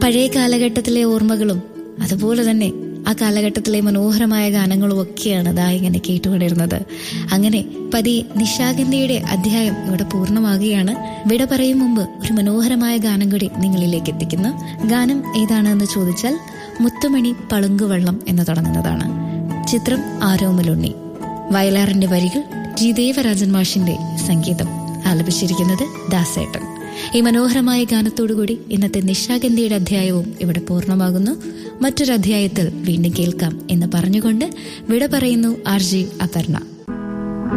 പഴയ കാലഘട്ടത്തിലെ ഓർമ്മകളും അതുപോലെ തന്നെ ആ കാലഘട്ടത്തിലെ മനോഹരമായ ഗാനങ്ങളും ഒക്കെയാണ് ദാ ഇങ്ങനെ കേട്ടുകൊണ്ടിരുന്നത് അങ്ങനെ പതി നിശാഗന്ധിയുടെ അധ്യായം ഇവിടെ പൂർണ്ണമാകുകയാണ് വിട പറയും മുമ്പ് ഒരു മനോഹരമായ ഗാനം കൂടി നിങ്ങളിലേക്ക് എത്തിക്കുന്നു ഗാനം ഏതാണെന്ന് ചോദിച്ചാൽ മുത്തുമണി പളുങ്കുവെള്ളം എന്ന് തുടങ്ങുന്നതാണ് ചിത്രം ആരോമലുണ്ണി വയലാറിന്റെ വരികൾ ജി ദേവരാജൻ മാഷിന്റെ സംഗീതം ആലപിച്ചിരിക്കുന്നത് ദാസേട്ടൻ ഈ മനോഹരമായ ഗാനത്തോടുകൂടി ഇന്നത്തെ നിശാഗന്ധിയുടെ അധ്യായവും ഇവിടെ പൂർണ്ണമാകുന്നു മറ്റൊരു അധ്യായത്തിൽ വീണ്ടും കേൾക്കാം എന്ന് പറഞ്ഞുകൊണ്ട് വിട പറയുന്നു ആർ ജി അപർണ